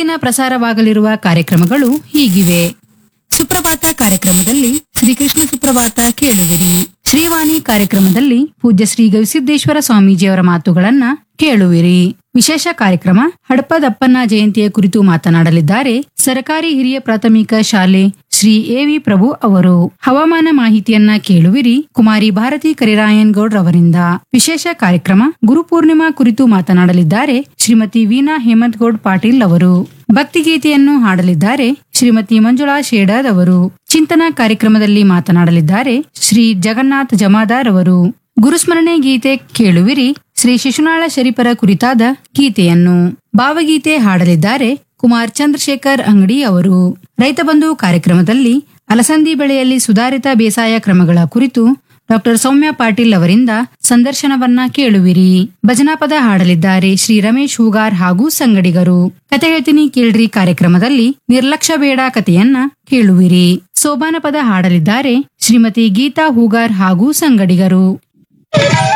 ದಿನ ಪ್ರಸಾರವಾಗಲಿರುವ ಕಾರ್ಯಕ್ರಮಗಳು ಹೀಗಿವೆ ಸುಪ್ರಭಾತ ಕಾರ್ಯಕ್ರಮದಲ್ಲಿ ಶ್ರೀಕೃಷ್ಣ ಸುಪ್ರಭಾತ ಕೇಳುವಿರಿ ಶ್ರೀವಾಣಿ ಕಾರ್ಯಕ್ರಮದಲ್ಲಿ ಪೂಜ್ಯ ಶ್ರೀ ಗವಿಸಿದ್ದೇಶ್ವರ ಸ್ವಾಮೀಜಿಯವರ ಮಾತುಗಳನ್ನ ಕೇಳುವಿರಿ ವಿಶೇಷ ಕಾರ್ಯಕ್ರಮ ಹಡಪದಪ್ಪನ ಜಯಂತಿಯ ಕುರಿತು ಮಾತನಾಡಲಿದ್ದಾರೆ ಸರ್ಕಾರಿ ಹಿರಿಯ ಪ್ರಾಥಮಿಕ ಶಾಲೆ ಶ್ರೀ ಎವಿ ಪ್ರಭು ಅವರು ಹವಾಮಾನ ಮಾಹಿತಿಯನ್ನ ಕೇಳುವಿರಿ ಕುಮಾರಿ ಭಾರತಿ ಕರಿರಾಯನ್ ಗೌಡ್ರವರಿಂದ ವಿಶೇಷ ಕಾರ್ಯಕ್ರಮ ಗುರುಪೂರ್ಣಿಮಾ ಕುರಿತು ಮಾತನಾಡಲಿದ್ದಾರೆ ಶ್ರೀಮತಿ ವೀಣಾ ಹೇಮಂತ್ ಗೌಡ್ ಪಾಟೀಲ್ ಅವರು ಭಕ್ತಿಗೀತೆಯನ್ನು ಹಾಡಲಿದ್ದಾರೆ ಶ್ರೀಮತಿ ಮಂಜುಳಾ ಶೇಡದ್ ಅವರು ಚಿಂತನ ಕಾರ್ಯಕ್ರಮದಲ್ಲಿ ಮಾತನಾಡಲಿದ್ದಾರೆ ಶ್ರೀ ಜಗನ್ನಾಥ್ ಜಮಾದಾರ್ ಅವರು ಗುರುಸ್ಮರಣೆ ಗೀತೆ ಕೇಳುವಿರಿ ಶ್ರೀ ಶಿಶುನಾಳ ಶರೀಫರ ಕುರಿತಾದ ಗೀತೆಯನ್ನು ಭಾವಗೀತೆ ಹಾಡಲಿದ್ದಾರೆ ಕುಮಾರ್ ಚಂದ್ರಶೇಖರ್ ಅಂಗಡಿ ಅವರು ರೈತ ಬಂಧು ಕಾರ್ಯಕ್ರಮದಲ್ಲಿ ಅಲಸಂದಿ ಬೆಳೆಯಲ್ಲಿ ಸುಧಾರಿತ ಬೇಸಾಯ ಕ್ರಮಗಳ ಕುರಿತು ಡಾಕ್ಟರ್ ಸೌಮ್ಯ ಪಾಟೀಲ್ ಅವರಿಂದ ಸಂದರ್ಶನವನ್ನ ಕೇಳುವಿರಿ ಭಜನಾ ಪದ ಹಾಡಲಿದ್ದಾರೆ ಶ್ರೀ ರಮೇಶ್ ಹೂಗಾರ್ ಹಾಗೂ ಸಂಗಡಿಗರು ಕತೆ ಹೇಳ್ತೀನಿ ಕೇಳ್ರಿ ಕಾರ್ಯಕ್ರಮದಲ್ಲಿ ನಿರ್ಲಕ್ಷ್ಯ ಬೇಡ ಕಥೆಯನ್ನ ಕೇಳುವಿರಿ ಸೋಬಾನ ಪದ ಹಾಡಲಿದ್ದಾರೆ ಶ್ರೀಮತಿ ಗೀತಾ ಹೂಗಾರ್ ಹಾಗೂ ಸಂಗಡಿಗರು